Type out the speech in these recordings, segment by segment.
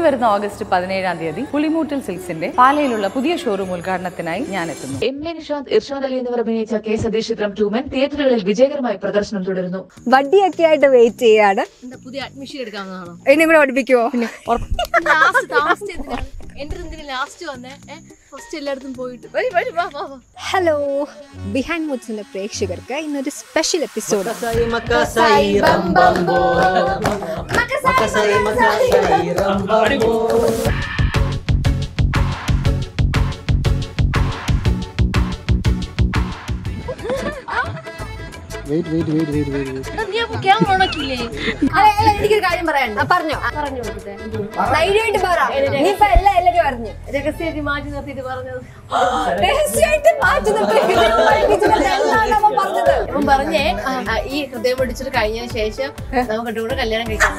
വരുന്ന ഓഗസ്റ്റ് പതിനേഴാം തീയതി പുളിമൂട്ടിൽ സിൽക്സിന്റെ പാലയിലുള്ള പുതിയ ഷോറൂം ഉദ്ഘാടനത്തിനായി ഞാൻ എത്തുന്നു എം എ നിഷാന്ത് ഇർഷാദ് അലി എന്നിവർ അഭിനയിച്ച കെ സതീഷ് ചിത്രം ടൂമൻ തിയേറ്ററുകളിൽ വിജയകരമായി പ്രദർശനം തുടരുന്നു വണ്ടിയൊക്കെ ആയിട്ട് വെയിറ്റ് ചെയ്യാണ് എന്താ പുതിയ അഡ്മിഷൻ എടുക്കാവുന്നതാണോ ഇനി കൂടെ പഠിപ്പിക്കുവോ ലാസ്റ്റ് താമസിച്ച് എന്തിനാണ് എന്റെ എന്തിനാ ലാസ്റ്റ് വന്നേ ഫസ്റ്റ് എല്ലായിടത്തും പോയിട്ട് വരി വരി വാ വാ വാ ഹലോ ബിഹൈൻഡ് മൂഡ്സിന്റെ പ്രേക്ഷകർക്ക് ഇന്നൊരു special episode Makasay, makasay, rambambo. Makasay, makasay, rambambo. Wait wait wait wait wait എടാ, നീ അപ്പൊ ക്യാമറ ഓണാക്കിയില്ലേ എനിക്കൊരു കാര്യം പറയാനുണ്ട് പറഞ്ഞോ പറഞ്ഞു കൊടുത്തേ ധൈര്യമായിട്ട് പറ നീ ഇപ്പൊ എല്ലാം എല്ലാരും അറിഞ്ഞു രഹസ്യമായിട്ട് മാറ്റി നിർത്തിയിട്ട് പറഞ്ഞത് രഹസ്യമായിട്ട് മാറ്റി നിർത്തി എന്താണ് അവൻ പറഞ്ഞത് അവൻ പറഞ്ഞേ ആ, ഈ ഹൃദയം പിടിച്ചിട്ട് കഴിഞ്ഞതിന് ശേഷം നമുക്ക് കൂടെ കല്യാണം കഴിക്കാം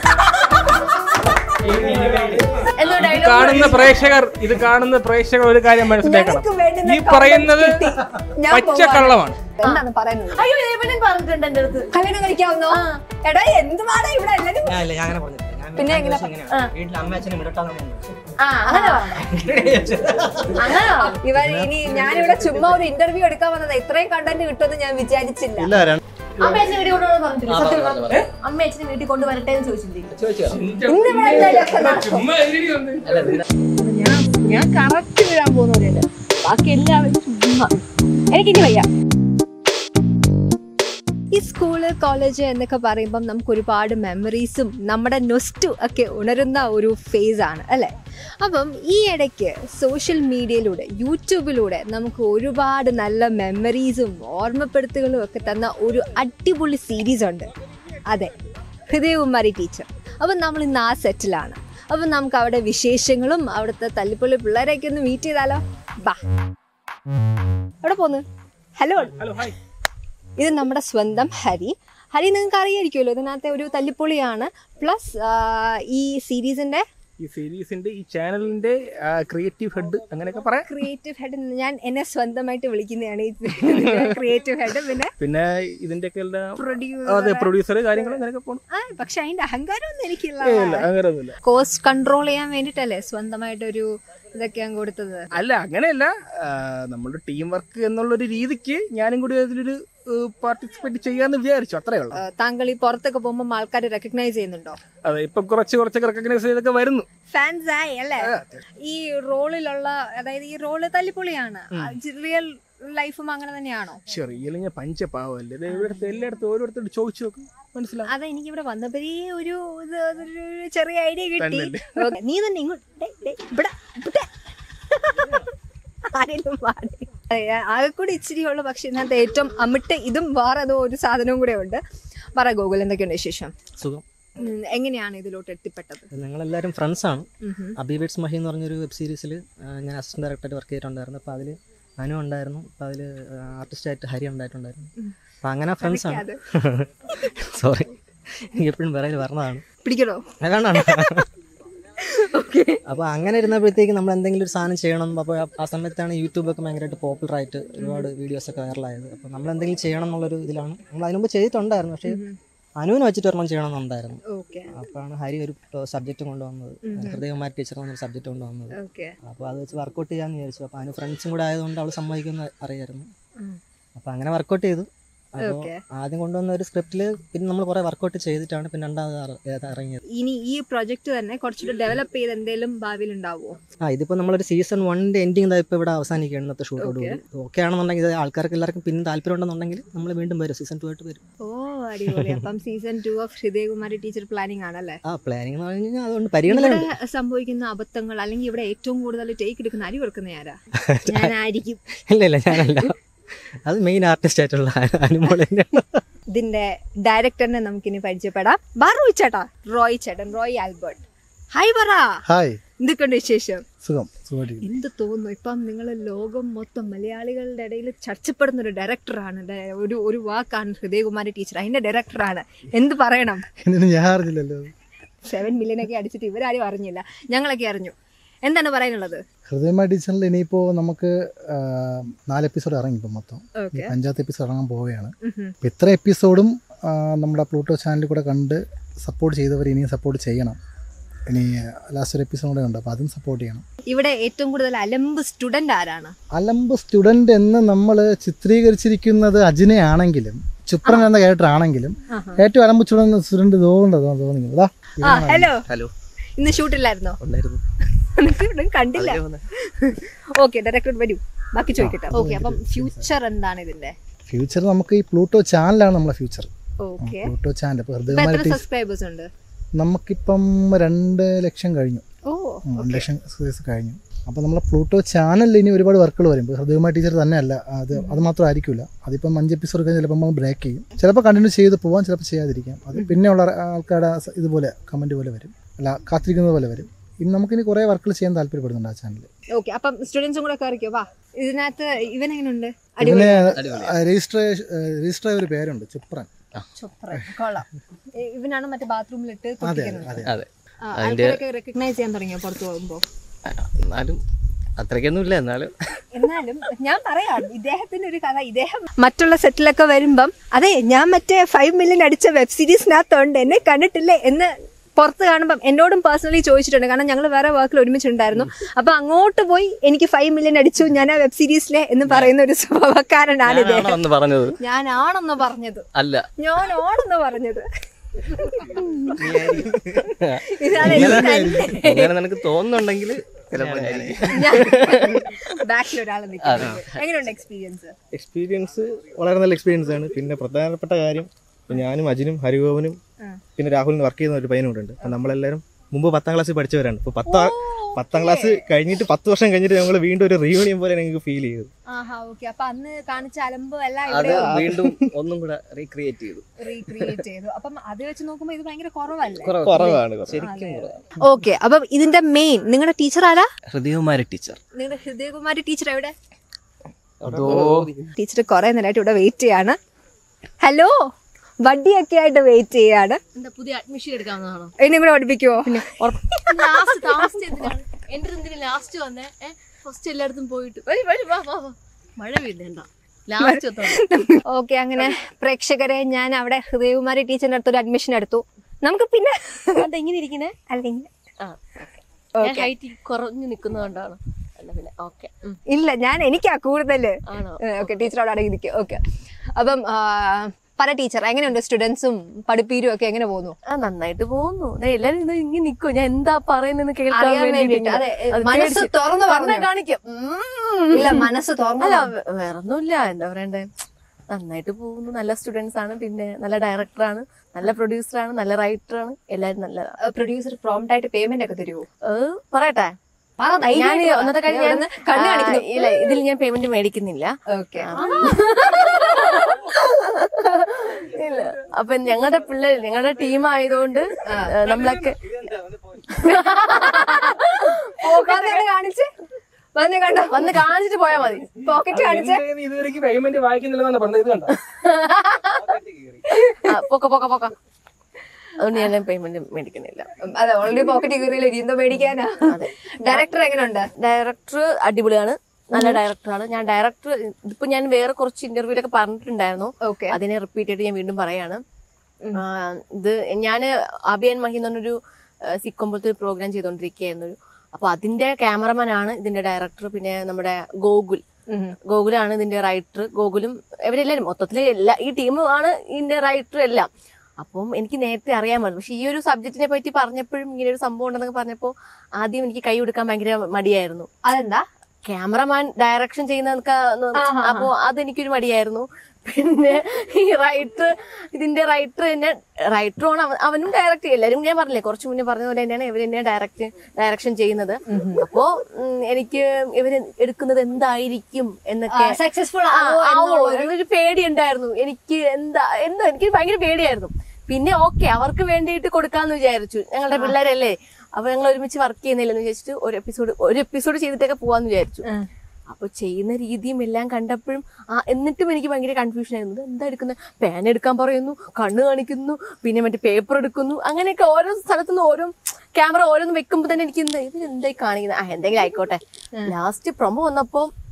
എന്നോ ഡയലോഗ് കാണുന്ന പ്രേക്ഷകർ ഇത് കാണുന്ന പ്രേക്ഷകർ ഒരു കാര്യം മനസ്സിലാക്കണം ഞങ്ങൾക്ക് വേണ്ടുന്ന ഈ പറയുന്നത് കിട്ടി. ഞാൻ പച്ചക്കള്ളമാണ് എന്താണ് പറയുന്നത് അയ്യോ ഇവനും പറഞ്ഞിട്ടുണ്ട് എന്റെ അടുത്ത് കല്യാണം കഴിക്കാവുന്നോ എടാ എന്തുവാടാ ഇവിടെ എല്ലാരും ഞാൻ ഇല്ല, ഞാൻ അങ്ങനെ പറഞ്ഞിട്ടില്ല. ഞാൻ പിന്നെ എങ്ങനെ ഉദ്ദേശം ഇങ്ങനെയാണ്. വീട്ടിൽ അമ്മ അച്ഛനും വിടട്ടാന്ന് ഞാൻ ആ അങ്ങനെ പറഞ്ഞു അങ്ങനെ പറഞ്ഞു ഇവർ ഇനി ഞാനിവിടെ ചുമ്മാ ഒരു ഇന്റർവ്യൂ എടുക്കാൻ വന്നത് ഇത്രയും കണ്ടന്റ് കിട്ടുമെന്ന് ഞാൻ വിചാരിച്ചില്ല ഇല്ല രണ്ട് അമ്മ അച്ഛനെ വീട്ടിൽ കൊണ്ടുവരാൻ പറഞ്ഞിട്ടില്ല സത്യം പറഞ്ഞു അമ്മ അച്ഛനെ വീട്ടിൽ കൊണ്ടുവരട്ടെ എന്ന് ചോദിച്ചിട്ടില്ല ചോദിച്ചോ? ഇന്ന് ഇവിടെ എന്തായാലും ഒക്കെ നടക്കും. അല്ല, പിന്നെ ഞാൻ ഞാൻ കറക്റ്റ് വീഴാൻ പോകുന്നവരുണ്ട് ബാക്കി എല്ലാവരും ചുമ്മാ എനിക്കിനി വയ്യ ഈ സ്കൂള് കോളേജ് എന്നൊക്കെ പറയുമ്പം നമുക്ക് ഒരുപാട് മെമ്മറീസും നമ്മുടെ നൊസ്റ്റും ഒക്കെ ഉണരുന്ന ഒരു ഫേസ് ആണ് അല്ലേ അപ്പം ഈ ഇടയ്ക്ക് സോഷ്യൽ മീഡിയയിലൂടെ യൂട്യൂബിലൂടെ നമുക്ക് ഒരുപാട് നല്ല മെമ്മറീസും ഓർമ്മപ്പെടുത്തുകളും ഒക്കെ തന്ന ഒരു അടിപൊളി സീരീസ് ഉണ്ട് അതെ ഹൃദയകുമാരി ടീച്ചർ അപ്പം നമ്മൾ ഇന്ന് ആ സെറ്റിലാണ് അപ്പം നമുക്ക് അവിടെ വിശേഷങ്ങളും അവിടുത്തെ തല്ലിപ്പൊള്ളി പിള്ളേരെയൊക്കെ ഒന്ന് മീറ്റ് ചെയ്താലോ ബാ എവിടെ പോന്ന് ഹലോ ഹലോ ഹായ് ഇത് നമ്മുടെ സ്വന്തം ഹരി ഹരി നിങ്ങൾക്ക് അറിയായിരിക്കുമല്ലോ ഇതിനകത്തെ ഒരു തല്ലിപ്പൊളിയാണ് പ്ലസ് ഈ സീരീസിന്റെ ഈ സീരീസിന്റെ ഈ ചാനലിന്റെ ക്രിയേറ്റീവ് ഹെഡ് അങ്ങനെയൊക്കെ പറയാം ക്രിയേറ്റീവ് ഹെഡ് ഞാൻ എന്നെ സ്വന്തമായിട്ട് വിളിക്കുന്നതാണ് ഈ ക്രിയേറ്റീവ് ഹെഡ് പിന്നെ പിന്നെ ഇതിന്റെയൊക്കെ എല്ലാം പ്രൊഡ്യൂസർ അതെ പ്രൊഡ്യൂസർ കാര്യങ്ങൾ അങ്ങനെയൊക്കെ പോകണം ആ പക്ഷെ അതിന്റെ അഹങ്കാരമൊന്നും എനിക്കില്ല ഇല്ല അങ്ങനെയൊന്നുമില്ല കോസ്റ്റ് കൺട്രോൾ ചെയ്യാൻ വേണ്ടിട്ടല്ലേ സ്വന്തമായിട്ടൊരു ഇതൊക്കെ ഞാൻ കൊടുത്തത് അല്ല അങ്ങനെയല്ല ആ, നമ്മുടെ ടീം വർക്ക് എന്നുള്ളൊരു രീതിക്ക് ഞാനും കൂടി അതിലൊരു പാർട്ടിസിപ്പേറ്റ് ചെയ്യാന്ന് വിചാരിച്ചു അത്രേ ഉള്ളൂ ആ, താങ്കൾ ഈ പുറത്തൊക്കെ പോകുമ്പോൾ ആൾക്കാർ റെക്കഗ്നൈസ് ചെയ്യുന്നുണ്ടോ അതെ ഇപ്പൊ കുറച്ച് കുറച്ചൊക്കെ റെക്കഗ്നൈസ് ചെയ്തൊക്കെ വരുന്നു ഫാൻസ് ആയി അല്ലേ ഈ റോളിലുള്ള അതായത് ഈ റോള് തല്ലിപ്പൊളിയാണ് റിയൽ ലൈഫും അങ്ങനെ തന്നെയാണോ ചെറിയ ഞാൻ പഞ്ചപാവല്ലേ ഇത് ഇവിടുത്തെ എല്ലായിടത്തും ഓരോരുത്തരോട് ചോദിച്ചു നോക്കും മനസ്സിലാവും അതെ എനിക്ക് ഇവിടെ വന്നപ്പോഴേ ഒരു ഇത് ഒരു ചെറിയ ഐഡിയ കിട്ടി തന്നല്ലേ? ഓക്കേ, നീ തന്നെ ഇങ്ങോട്ട് ഡേ, ഡേ, ഇവിടെ, ഇവിടെ. ആരേലും വാടി. അതെ, ആകെ കൂടി ഇച്ചിരി ഉള്ളു പക്ഷെ ഇതിനകത്ത് ഏറ്റവും അമിട്ട് ഇതും വേറെ ഏതോ ഒരു സാധനവും കൂടെ ഉണ്ട് പറ ഗോകുൽ എന്തൊക്കെയുണ്ട് വിശേഷം സുഖം ഉം, എങ്ങനെയാണ് ഇതിലോട്ട് എത്തിപ്പെട്ടത് ഞങ്ങളെല്ലാവരും ഫ്രണ്ട്സാണ് ഉം. അബിബേറ്റ്സ് മഹി എന്ന് പറഞ്ഞൊരു വെബ് സീരീസിൽ ഞാൻ അസിസ്റ്റന്റ് ഡയറക്ടറായിട്ട് വർക്ക് ചെയ്തിട്ടുണ്ടായിരുന്നു അപ്പോൾ അതിൽ അനു ഉണ്ടായിരുന്നു അപ്പോൾ അതിൽ ആർട്ടിസ്റ്റായിട്ട് ഹരി ഉണ്ടായിട്ടുണ്ടായിരുന്നു അപ്പോൾ അങ്ങനെ ഫ്രണ്ട്സാണ് സോറി എനിക്ക് എപ്പോഴും വിറയിൽ പറഞ്ഞതാണ് പിടിക്കണോ വേണ്ടാണ് അപ്പോൾ അങ്ങനെ ഇരുന്നപ്പോഴത്തേക്ക് നമ്മൾ എന്തെങ്കിലും ഒരു സാധനം ചെയ്യണം അപ്പോൾ ആ- ആ സമയത്താണ് യൂട്യൂബൊക്കെ ഭയങ്കരമായിട്ട് പോപ്പുലർ ആയിട്ട് ഒരുപാട് വീഡിയോസൊക്കെ വൈറലായത് അപ്പോൾ നമ്മൾ എന്തെങ്കിലും ചെയ്യണം എന്നുള്ളൊരു ഇതിലാണ് നമ്മൾ അതിനുമുമ്പ് ചെയ്തിട്ടുണ്ടായിരുന്നു പക്ഷേ അനുവിനെ വെച്ചിട്ട് ഒരെണ്ണം ചെയ്യണമെന്നുണ്ടായിരുന്നു ഓക്കെ അപ്പോഴാണ് ഹരി ഒരു സബ്ജക്റ്റ് കൊണ്ടുവന്നത് ഹൃദയകുമാരി ടീച്ചർ എന്നൊരു സബ്ജക്റ്റ് കൊണ്ടുവന്നത് ഓക്കെ അപ്പോൾ അത് വെച്ച് വർക്കൗട്ട് ചെയ്യാമെന്ന് വിചാരിച്ചു അപ്പോൾ അതിന് ഫ്രണ്ട്സും കൂടെ ആയതുകൊണ്ട് അവൾ സമ്മതിക്കുമെന്ന് അറിയായിരുന്നു അപ്പോൾ അങ്ങനെ വർക്കൗട്ട് ചെയ്തു അപ്പോൾ Okay. ആദ്യം കൊണ്ടുവന്ന ഒരു സ്ക്രിപ്റ്റിൽ പിന്നെ നമ്മൾ കുറേ വർക്കൗട്ട് ചെയ്തിട്ടാണ് പിന്നെ രണ്ടാമത് ഇറ- ഏത് ഇറങ്ങിയത് ഇനി ഈ പ്രൊജക്ട് തന്നെ കുറച്ചുകൂടെ ഡെവലപ്പ് ചെയ്ത് എന്തെങ്കിലും ഭാവിയിൽ ഉണ്ടാവുമോ ആ ഇതിപ്പോൾ നമ്മളൊരു സീസൺ വണ്ണിൻ്റെ എൻഡിങ് ഇതാ ഇപ്പോൾ ഇവിടെ അവസാനിക്കുകയാണ് ഇന്നത്തെ ഷൂട്ടോട് കൂടി ഓക്കെ ആണെന്നുണ്ടെങ്കിൽ ഇത് ആൾക്കാർക്ക് എല്ലാവർക്കും പിന്നെ താല്പര്യം ഉണ്ടെന്നുണ്ടെങ്കിൽ നമ്മൾ വീണ്ടും വരും സീസൺ ടു ആയിട്ട് വരും ഓ അടിപൊളി അപ്പം season two of Hridayakumari teacher planning ആണല്ലേ ആ പ്ലാനിങ് എന്ന് പറഞ്ഞു കഴിഞ്ഞാൽ അതുകൊണ്ട് പരിഗണനയുണ്ട് ഇവിടെ സംഭവിക്കുന്ന അബദ്ധങ്ങൾ അല്ലെങ്കിൽ ഇവിടെ ഏറ്റവും കൂടുതൽ ടേക്ക് എടുക്കുന്ന അരി കൊടുക്കുന്ന ആരാ ഞാനായിരിക്കും ഇല്ല ഇല്ല ഞാനല്ല അത് മെയിൻ ആർട്ടിസ്റ്റ് ആയിട്ടുള്ള അനുമോൾ തന്നെയാണ് ഇതിന്റെ ഡയറക്ടറിനെ നമുക്കിനി പരിചയപ്പെടാം ബാ റോയ് ചേട്ടാ റോയ് ചേട്ടൻ റോയ് ആൽബർട്ട് ഹായ് പറ ഹായ് എന്തൊക്കെയുണ്ട് വിശേഷം സുഖം സുഖമായിട്ടിരിക്കുന്നു എന്ത് തോന്നുന്നു ഇപ്പം നിങ്ങൾ ലോകം മൊത്തം മലയാളികളുടെ ഇടയിൽ ചർച്ചപ്പെടുന്ന ഒരു ഡയറക്ടറാണ് ഡയ- ഒരു ഒരു വാക്കാണ് ഹൃദയകുമാരി ടീച്ചർ അതിന്റെ ഡയറക്ടറാണ് എന്ത് പറയണം എന്നിട്ട് ഞാൻ അറിഞ്ഞില്ലല്ലോ സെവൻ മില്യൺ ഒക്കെ അടിച്ചിട്ട് ഇവരാരും അറിഞ്ഞില്ല ഞങ്ങളൊക്കെ അറിഞ്ഞു എന്താണ് പറയാനുള്ളത് ഹൃദയമായ ടീച്ചറിൽ ഇനിയിപ്പോൾ നമുക്ക് ആ, നാല് എപ്പിസോഡ് ഇറങ്ങി ഇപ്പം മൊത്തം ഓക്കെ ഈ അഞ്ചാമത്തെ എപ്പിസോഡ് ഇറങ്ങാൻ പോവുകയാണ് അപ്പം ഇത്ര എപ്പിസോഡും ആ, നമ്മുടെ പ്ലൂട്ടോ ചാനലിൽ കൂടെ കണ്ട് സപ്പോർട്ട് ചെയ്തവർ ഇനിയും സപ്പോർട്ട് ചെയ്യണം ഇനി ലാസ്റ്റ് ഒരു എപ്പിസോഡ് കൂടെ ഉണ്ട് അപ്പോൾ അതും സപ്പോർട്ട് ചെയ്യണം ഇവിടെ ഏറ്റവും കൂടുതൽ അലമ്പ് സ്റ്റുഡന്റ് ആരാണ് അലമ്പ് സ്റ്റുഡൻ്റ് എന്ന് നമ്മൾ ചിത്രീകരിച്ചിരിക്കുന്നത് അജിനെ ആണെങ്കിലും ചുപ്രൻ എന്ന ക്യാരക്ടർ ആണെങ്കിലും ഏറ്റവും അലമ്പ് സ്റ്റുഡൻ്റ് സ്റ്റുഡൻറ്റ് തോന്നുന്നുണ്ടോ തോന്നുന്നു അതാ ആ ഹലോ ഹലോ ഇന്ന് ഷൂട്ടില്ലായിരുന്നോ ഉണ്ടായിരുന്നു നിനക്ക് ഇവിടെ കണ്ടില്ല ഓക്കെ ഡയറക്ടർ വരൂ ബാക്കി ചോദിക്കട്ടെ ഓക്കെ അപ്പം ഫ്യൂച്ചർ എന്താണ് ഇതിന്റെ ഫ്യൂച്ചർ നമുക്ക് ഈ പ്ലൂട്ടോ ചാനലാണ് നമ്മളെ ഫ്യൂച്ചർ ഓക്കെ പ്ലൂട്ടോ ചാനൽ ഇപ്പോൾ ഇപ്പൊ ഹൃദയകുമാരി എത്ര ടീച്ചർ സബ്സ്ക്രൈബേഴ്സ് ഉണ്ട് നമുക്കിപ്പം രണ്ട് ലക്ഷം കഴിഞ്ഞു ഓ ഉം, രണ്ട് ലക്ഷം സബ്സ്ക്രൈബേഴ്സ് കഴിഞ്ഞു അപ്പോൾ നമ്മളെ പ്ലൂട്ടോ ചാനലിൽ ഇനി ഒരുപാട് വർക്കുകൾ വരും ഇപ്പോൾ ഹൃദയകുമാരി ടീച്ചർ തന്നെയല്ല അത് അത് മാത്രം ആയിരിക്കില്ല അതിപ്പം അഞ്ച് എപ്പിസോഡ് കഴിഞ്ഞ് ചിലപ്പോൾ നമ്മൾ ബ്രേക്ക് ചെയ്യും ചിലപ്പോൾ കണ്ടിന്യൂ ചെയ്ത് പോകാം ചിലപ്പോൾ ചെയ്യാതിരിക്കാം അത് പിന്നെയുള്ള ആൾക്കാരുടെ സ- ഇതുപോലെ കമൻറ്റ് പോലെ വരും അല്ല കാത്തിരിക്കുന്നത് പോലെ വരും ഇനി നമുക്കിനി കുറേ വർക്കുകൾ ചെയ്യാൻ താല്പര്യപ്പെടുന്നുണ്ട് ആ ചാനലിൽ ഓക്കെ അപ്പം സ്റ്റുഡൻസും കൂടെ കയറിക്കോ വാ ഇതിനകത്ത് ഇവൻ എങ്ങനെയുണ്ട് ഇതിന് അടിപൊളി രജിസ്റ്റർ രജിസ്റ്റർ ആയ ഒരു പേരുണ്ട് ചുപ്രൻ ചൊപ്ര കൊള്ളാം ഇ- ഇവനാണ് മറ്റേ ബാത്റൂമിലിട്ട് അതെ കുട്ടിക്കുന്നത് അതെ അതെ ആ, ആൾക്കാരൊക്കെ റെക്കഗ്നൈസ് ചെയ്യാൻ തുടങ്ങിയോ പുറത്തു പോകുമ്പോ എന്നാലും അത്രയ്ക്കൊന്നും ഇല്ല എന്നാലും എന്നാലും ഞാൻ പറയാം ഇദ്ദേഹത്തിന്റെ ഒരു കഥ ഇദ്ദേഹം മറ്റുള്ള സെറ്റിലൊക്കെ വരുമ്പം അതെ ഞാൻ മറ്റേ ഫൈവ് മില്യൺ അടിച്ച വെബ് സീരീസിനകത്തുണ്ട് എന്നെ കണ്ടിട്ടില്ലേ എന്ന് പുറത്ത് കാണുമ്പം എന്നോടും പേഴ്സണലി ചോദിച്ചിട്ടുണ്ട് കാരണം ഞങ്ങൾ വേറെ വർക്കിൽ ഒരുമിച്ചുണ്ടായിരുന്നു അപ്പൊ അങ്ങോട്ട് പോയി എനിക്ക് ഫൈവ് മില്യൺ അടിച്ചു ഞാൻ ആ വെബ് സീരീസിലെ എന്ന് പറയുന്ന ഒരു സ്വഭാവക്കാരനാണ് ഇദ്ദേഹം ഞാനാണോ എന്ന് പറഞ്ഞത് ഞാനാണെന്ന് പറഞ്ഞത് അല്ല ഞാനാണെന്ന് പറഞ്ഞത് ഇതാണ് എനിക്ക് തന്നെ. അങ്ങനെ നിനക്ക് തോന്നുന്നുണ്ടെങ്കിൽ ചിലപ്പോൾ ബാക്കിൽ ഒരാൾ നിൽക്കുന്നത് എങ്ങനെയുണ്ട് എക്സ്പീരിയൻസ് എക്സ്പീരിയൻസ് വളരെ നല്ല എക്സ്പീരിയൻസ് ആണ് പിന്നെ പ്രധാനപ്പെട്ട കാര്യം ഇപ്പൊ ഞാനും അജിനും ഹരിഗോപനും പിന്നെ രാഹുലിന് വർക്ക് ചെയ്യുന്ന ഒരു പയ്യനും ഉണ്ട് അപ്പൊ നമ്മളെല്ലാവരും മുമ്പ് പത്താം ക്ലാസ്സിൽ പഠിച്ചവരാണ് ഇപ്പൊ പത്താം പത്താം ക്ലാസ് കഴിഞ്ഞിട്ട് പത്ത് വർഷം കഴിഞ്ഞിട്ട് ഞങ്ങൾ വീണ്ടും ഒരു റീയൂണിയൻ പോലെ ഞങ്ങൾക്ക് ഫീൽ ചെയ്തു ആഹാ ഓക്കെ അപ്പൊ അന്ന് കാണിച്ച അലമ്പ് എല്ലാം അത് ഇവിടെ വീണ്ടും ഒന്നും കൂടെ റീക്രിയേറ്റ് ചെയ്തു റീക്രിയേറ്റ് ചെയ്തു അപ്പം അത് വെച്ച് നോക്കുമ്പോ ഇത് ഭയങ്കര കുറവല്ലേ കുറവാണ് കുറവ്. ശരിക്കും കുറവാണ്. ഓക്കെ അപ്പം ഇതിന്റെ മെയിൻ നിങ്ങളുടെ ടീച്ചർ ആരാ ഹൃദയകുമാരി ടീച്ചർ നിങ്ങളുടെ ഹൃദയകുമാരി ടീച്ചർ എവിടെ അതോ ടീച്ചർ കുറെ നേരമായിട്ട് ഇവിടെ വെയിറ്റ് ചെയ്യാണ് ഹലോ വണ്ടിയൊക്കെ ആയിട്ട് വെയിറ്റ് ചെയ്യാണ് എന്താ പുതിയ അഡ്മിഷൻ എടുക്കാവുന്നതാണോ എന്നെ കൂടെ പഠിപ്പിക്കുവോ ലാസ്റ്റ് താമസിച്ച എന്തിനാണ് എന്റെ എന്തിനാ ലാസ്റ്റ് വന്നേ ഏഹ് ഫസ്റ്റ് എല്ലായിടത്തും പോയിട്ട് വരി വരി വാ വാ വാ മഴ വീഴണ്ട ലാസ്റ്റ് ഓക്കെ അങ്ങനെ പ്രേക്ഷകരെ ഞാൻ അവിടെ ഹൃദയകുമാരി ടീച്ചറിന്റെ അടുത്തൊരു അഡ്മിഷൻ എടുത്തു നമുക്ക് പിന്നെ എങ്ങനെ ഇരിക്കുന്നേ അല്ലെങ്കിൽ ആ ഞാൻ ഹൈറ്റ് കുറഞ്ഞു നിൽക്കുന്നതുകൊണ്ടാണ് അല്ല പിന്നെ ഓക്കെ ഇല്ല ഞാൻ എനിക്കാ കൂടുതല് ആണോ ഓക്കെ ടീച്ചറോട് അടങ്ങി നിൽക്കുക ഓക്കെ അപ്പം ആ, പറ ടീച്ചർ എങ്ങനെയുണ്ട് സ്റ്റുഡൻസും പഠിപ്പീരും ഒക്കെ എങ്ങനെ പോകുന്നു ആ നന്നായിട്ട് പോകുന്നു ദേ എല്ലാരും ഇത് ഇങ്ങനെ നിക്കോ ഞാൻ എന്താ പറയുന്നെന്ന് കേൾക്കാൻ അറിയാൻ വേണ്ടിയിട്ട്. വേണ്ടിയിട്ട് അതെ, അത് മനസ്സ് പേടിച്ച്. തുറന്ന് പറഞ്ഞാ പറഞ്ഞോ. കാണിക്കും ഇല്ല മനസ്സ് തുറന്നു അല്ല വേ- വേറൊന്നുമില്ല എന്താ പറയണ്ടേ നന്നായിട്ട് പോകുന്നു നല്ല സ്റ്റുഡൻസ് ആണ് പിന്നെ നല്ല ഡയറക്ടറാണ് നല്ല പ്രൊഡ്യൂസറാണ് നല്ല റൈറ്ററാണ് എല്ലാരും നല്ലതാണ് പ്രൊഡ്യൂസർ പ്രോംപ്റ്റ് ആയിട്ട് പേയ്മെന്റ് ഒക്കെ തരുമോ ഏ, പറയട്ടെ ഞാൻ ഒന്നത്തെ കാര്യം ഞാൻ കണ്ണു ആ, കാണിക്കുന്നു ഇല്ല ഇതിൽ ഞാൻ പേയ്മെന്റ് മേടിക്കുന്നില്ല ഓക്കെ ഇല്ല അപ്പൊ ഞങ്ങളുടെ പിള്ളേർ ഞങ്ങളുടെ ടീം ആയതുകൊണ്ട് ഏ, നമ്മളൊക്കെ കാണിച്ച് വന്ന് കണ്ടോ വന്ന് കാണിച്ചിട്ട് പോയാൽ മതി പോക്കറ്റ് കാണിച്ച് ഇതുവരെയ്ക്ക് പേയ്മെന്റ് വായിക്കുന്നില്ലെന്നാണ് പറഞ്ഞത് ഇത് കണ്ടോ ആ, പൊക്ക പൊക്ക പൊക്ക അതുകൊണ്ട് ഞാൻ പേയ്മെന്റ് മേടിക്കുന്നില്ല അതെ ഓൾറെഡി പോക്കറ്റ് കീറിയില്ല ഇനി എന്തോ മേടിക്കാനാ ഡയറക്ടർ എങ്ങനെയുണ്ട് ഡയറക്ടർ അടിപൊളിയാണ് നല്ല ഡയറക്ടറാണ് ഞാൻ ഡയറക്ടർ ഇതിപ്പോ ഞാൻ വേറെ കുറച്ച് ഇന്റർവ്യൂലൊക്കെ പറഞ്ഞിട്ടുണ്ടായിരുന്നു ഓക്കെ അതിനെ റിപ്പീറ്റ് ചെയ്ത് ഞാൻ വീണ്ടും പറയാണ് ആ, ഇത് ഞാൻ അഭിയൻ മഹി എന്ന് പറഞ്ഞൊരു സിക്കോം പോലത്തെ ഒരു പ്രോഗ്രാം ചെയ്തുകൊണ്ടിരിക്കുകയായിരുന്നു ഒരു അപ്പൊ അതിന്റെ ക്യാമറമാൻ ആണ് ഇതിന്റെ ഡയറക്ടർ പിന്നെ നമ്മുടെ ഗോകുൽ ഗോകുലാണ് ഇതിന്റെ റൈറ്റർ ഗോകുലും ഇവരെല്ലാവരും മൊത്തത്തില് എല്ലാ ഈ ടീമും ആണ് ഇതിന്റെ റൈറ്റർ എല്ലാം അപ്പം എനിക്ക് നേരത്തെ അറിയാമായിരുന്നു പക്ഷെ ഈ ഒരു സബ്ജക്റ്റിനെ പറ്റി പറഞ്ഞപ്പോഴും ഇങ്ങനെ ഒരു സംഭവം ഉണ്ടെന്നൊക്കെ പറഞ്ഞപ്പോൾ ആദ്യം എനിക്ക് കൈ കൊടുക്കാൻ ഭയങ്കര മടിയായിരുന്നു അതെന്താ ക്യാമറമാൻ ഡയറക്ഷൻ ചെയ്യുന്നതൊക്കെ അപ്പോ അതെനിക്കൊരു മടിയായിരുന്നു പിന്നെ ഈ റൈറ്റർ ഇതിന്റെ റൈറ്റർ തന്നെ റൈറ്ററുമാണ് അവൻ അവനും ഡയറക്റ്റ് എല്ലാരും ഞാൻ പറഞ്ഞില്ലേ കുറച്ച് മുന്നേ പറഞ്ഞ പോലെ തന്നെയാണ് ഇവർ തന്നെ ഡയറക്റ്റ് ഡയറക്ഷൻ ചെയ്യുന്നത് അപ്പോ ഉം, എനിക്ക് ഇവര് എടുക്കുന്നത് എന്തായിരിക്കും എന്നൊക്കെ സക്സസ്ഫുൾ ആ, ആവോ എന്നൊരു പേടി ഉണ്ടായിരുന്നു എനിക്ക് എന്താ എന്തോ എനിക്ക് ഭയങ്കര പേടിയായിരുന്നു പിന്നെ ഓക്കെ അവർക്ക് വേണ്ടിയിട്ട് കൊടുക്കാന്ന് വിചാരിച്ചു ഞങ്ങളുടെ പിള്ളേരല്ലേ അപ്പൊ ഞങ്ങൾ ഒരുമിച്ച് വർക്ക് ചെയ്യുന്നില്ലെന്ന് വിചാരിച്ചിട്ട് ഒരു എപ്പിസോഡ് ഒരു എപ്പിസോഡ് ചെയ്തിട്ടൊക്കെ പോവാന്ന് വിചാരിച്ചു അപ്പൊ ചെയ്യുന്ന രീതിയും എല്ലാം കണ്ടപ്പോഴും ആ എന്നിട്ടും എനിക്ക് ഭയങ്കര കൺഫ്യൂഷൻ ആയിരുന്നു ഇത് എന്താ എടുക്കുന്നത് പേന എടുക്കാൻ പറയുന്നു കണ്ണ് കാണിക്കുന്നു പിന്നെ മറ്റേ പേപ്പർ എടുക്കുന്നു അങ്ങനെയൊക്കെ ഓരോ സ്ഥലത്തുനിന്ന് ഓരോ ക്യാമറ ഓരോന്ന് വെക്കുമ്പോൾ തന്നെ എനിക്ക് എന്താ ഇത് എന്തായി കാണിക്കുന്നത് ആ എന്തെങ്കിലും ആയിക്കോട്ടെ ലാസ്റ്റ് പ്രൊമോ വന്നപ്പോ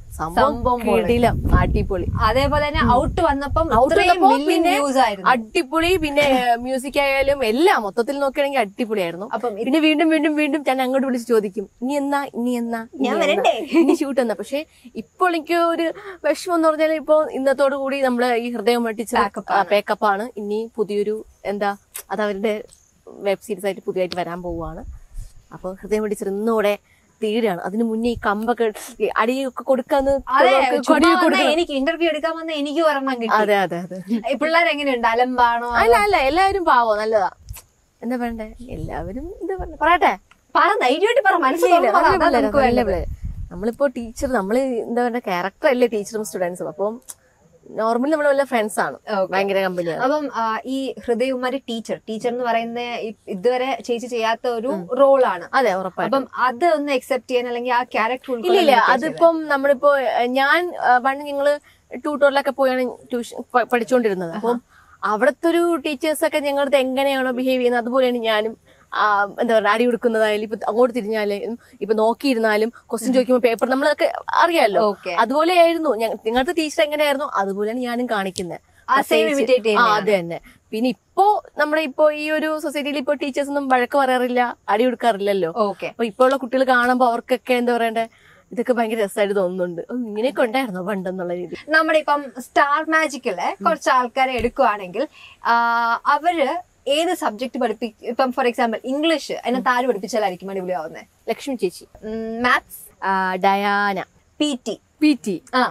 സംഭവം സംഭവം പൊളി. കിടിലം അടിപൊളി അതേപോലെ തന്നെ ഔട്ട് വന്നപ്പം Out ഇത്രയും വന്നപ്പോ million പിന്നെ views ആയിരുന്നു അടിപൊളി പിന്നെ മ്യൂസിക് ആയാലും എല്ലാം മൊത്തത്തിൽ നോക്കുകയാണെങ്കിൽ അടിപൊളിയായിരുന്നു അപ്പം ഇത് പിന്നെ വീണ്ടും വീണ്ടും വീണ്ടും ഞാൻ അങ്ങോട്ട് വിളിച്ച് ചോദിക്കും ഇനി എന്നാ ഇനി എന്നാ ഇനി ഞാൻ എന്നാ? വരണ്ടേ? ഇനി ഷൂട്ട് എന്നാ പക്ഷെ ഇപ്പോൾ എനിക്ക് ഒരു വിഷമം എന്ന് പറഞ്ഞാൽ ഇപ്പൊ ഇന്നത്തോടു കൂടി നമ്മള് ഈ ഹൃദയം Backup ആണ്. പേക്കപ്പ് ആണ് ഇനി പുതിയൊരു എന്താ അത് അവരുടെ വെബ് സീരീസ് ആയിട്ട് പുതിയതായിട്ട് വരാൻ പോവുകയാണ് അപ്പൊ ഹൃദയം പിടിച്ചത് ഇന്നോടെ തീരാണ് അതിന് മുന്നേ ഈ കമ്പൊക്കെ ഈ അടിയൊക്കെ കൊടുക്കാന്ന് അതെ കൊടി ചുമ്മാ വന്നാ കൊടുക്കണം. എനിക്ക് ഇന്റർവ്യൂ എടുക്കാൻ വന്ന എനിക്ക് ഒരെണ്ണം കിട്ടി അതെ അതെ അതെ ഈ പിള്ളേർ എങ്ങനെയുണ്ട് അലമ്പാണോ അല്ല അല്ല എല്ലാവരും പാവോ നല്ലതാ എന്താ പറയണ്ടേ എല്ലാവരും എന്താ പറയണ്ടേ പറയട്ടെ പറ ധൈര്യമായിട്ട് പറ മനസ്സിലായില്ല നല്ല പിള്ളേരാ, നല്ല പിള്ളേര്. നമ്മളിപ്പോ ടീച്ചർ നമ്മള് എന്താ പറയുക ക്യാരക്ടർ അല്ലേ ടീച്ചറും സ്റ്റുഡൻസും അപ്പം നോർമലി നമ്മൾ വല്ല ഫ്രണ്ട്സ് ആണ് Okay. ഭയങ്കര കമ്പനിയാണ് അപ്പം ആ, ഈ ഹൃദയകുമാരി ടീച്ചർ ടീച്ചർ എന്ന് പറയുന്ന ഈ- ഇതുവരെ ചേച്ചി ചെയ്യാത്ത ഒരു റോളാണ് അതെ ഉറപ്പായിട്ടും അപ്പം അത് ഒന്ന് അക്സെപ്റ്റ് ചെയ്യാൻ അല്ലെങ്കിൽ ആ ക്യാരക്ടർ ഇല്ല ഇല്ല അതിപ്പം നമ്മളിപ്പോ ഏഹ്, ഞാൻ ഏഹ്, പണ്ട് ഞങ്ങള് ട്യൂട്ടോറിലൊക്കെ പോയാണ് ട്യൂഷൻ പ- പഠിച്ചുകൊണ്ടിരുന്നത് അപ്പം അവിടുത്തെ ഒരു ടീച്ചേഴ്സ് ഒക്കെ ഞങ്ങളുടെ എങ്ങനെയാണോ ബിഹേവ് ചെയ്യുന്നത് അതുപോലെയാണ് ഞാനും ആ, എന്താ പറയുക അടി കൊടുക്കുന്നതായാലും ഇപ്പൊ അങ്ങോട്ട് തിരിഞ്ഞാലും ഇപ്പൊ നോക്കിയിരുന്നാലും ക്വസ്റ്റ്യൻ ചോദിക്കുമ്പോൾ പേപ്പർ നമ്മളൊക്കെ അറിയാലോ ഓക്കെ അതുപോലെയായിരുന്നു ഞ- നിങ്ങളുടെ ടീച്ചർ എങ്ങനെയായിരുന്നു അതുപോലെയാണ് ഞാനും കാണിക്കുന്നത് ആ സെയിം ഇമിറ്റേറ്റ് ആ അത് തന്നെ പിന്നെ ഇപ്പോ നമ്മുടെ ഇപ്പോ ഈ ഒരു സൊസൈറ്റിയിൽ ഇപ്പോ ടീച്ചേഴ്സ് ഒന്നും വഴക്ക് പറയാറില്ല അടി കൊടുക്കാറില്ലല്ലോ ഓക്കെ അപ്പൊ ഇപ്പോ ഉള്ള കുട്ടികൾ കാണുമ്പോ അവർക്കൊക്കെ എന്താ പറയണ്ടേ ഇതൊക്കെ ഭയങ്കര രസമായിട്ട് തോന്നുന്നുണ്ട് ഓ, ഇങ്ങനെയൊക്കെ ഉണ്ടായിരുന്നോ പണ്ടെന്നുള്ള രീതി നമ്മുടെ ഇപ്പം സ്റ്റാർ മാജിക്കില് കുറച്ച് ആൾക്കാരെ എടുക്കുവാണെങ്കിൽ ആ, അവര് ഏത് സബ്ജക്ട് പഠിപ്പിക്കും ഇപ്പം ഫോർ എക്സാമ്പിൾ ഇംഗ്ലീഷ് അതിനകത്ത് ആര് പഠിപ്പിച്ചാലായിരിക്കും അടിപൊളിയാവുന്നത് ലക്ഷ്മി ചേച്ചി മാത്സ് ആ, Diana P T P T ആ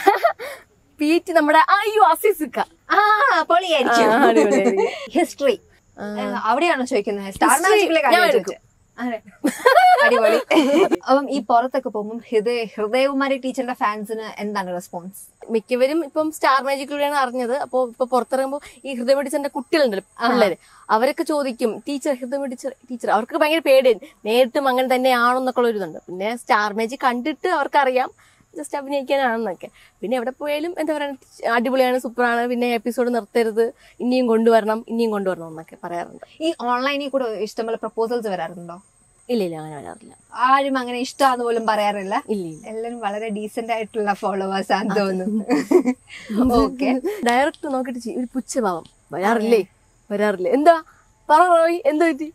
പി ടി നമ്മുടെ അയ്യോ അസിസുക്ക ആ പൊളിയായിരിക്കും ആ, അടിപൊളിയായിരിക്കും. ഹിസ്റ്ററി അവിടെയാണോ ചോദിക്കുന്നത് സ്റ്റാർ History മാജിക്കിലെ ഞാൻ കാര്യം എടുക്കും. ചോദിച്ചത്. അതെ. അടിപൊളി അപ്പം ഈ പുറത്തൊക്കെ പോകുമ്പോൾ ഹൃദയ ഹൃദയകുമാരി ടീച്ചറിന്റെ ഫാൻസിന് എന്താണ് റെസ്പോൺസ് മിക്കവരും ഇപ്പം സ്റ്റാർ മാജിക്കിലൂടെയാണ് അറിഞ്ഞത് അപ്പോൾ ഇപ്പൊ പുറത്തിറങ്ങുമ്പോൾ ഈ ഹൃദയം പിടിച്ചെന്റെ കുട്ടികളുണ്ടല്ലോ പിള്ളേര് അവരൊക്കെ ചോദിക്കും ടീച്ചർ ഹൃദയം പിടിച്ച ടീച്ചർ അവർക്ക് ഭയങ്കര പേടിയാണ് നേരിട്ടും അങ്ങനെ തന്നെയാണോ എന്നൊക്കെ ഉള്ള ഒരു ഇതുണ്ട് പിന്നെ സ്റ്റാർ മാജിക് കണ്ടിട്ട് അവർക്കറിയാം ജസ്റ്റ് അഭിനയിക്കാനാണെന്നൊക്കെ പിന്നെ എവിടെ പോയാലും എന്താ പറയുക അടിപൊളിയാണ് സൂപ്പറാണ് പിന്നെ എപ്പിസോഡ് നിർത്തരുത് ഇനിയും കൊണ്ടുവരണം ഇനിയും കൊണ്ടുവരണം എന്നൊക്കെ പറയാറുണ്ട് ഈ ഓൺലൈനിൽ കൂടെ ഇഷ്ടംപോലെ പ്രപ്പോസൽസ് വരാറുണ്ടോ ഇല്ല ഇല്ല അങ്ങനെ വരാറില്ല ആരും അങ്ങനെ ഇഷ്ടമാന്ന് പോലും പറയാറില്ല ഇല്ല ഇല്ല എല്ലാരും വളരെ ഡീസെന്റ് ആയിട്ടുള്ള ഫോളോവേഴ്സ് ആണെന്ന് തോന്നുന്നു ഓക്കെ ഡയറക്റ്റ് നോക്കിട്ട് ചെയ്യും. ഒരു പുച്ഛഭാവം വരാറില്ലേ വരാറില്ലേ എന്താ പറ റോയ് എന്താ പറ്റി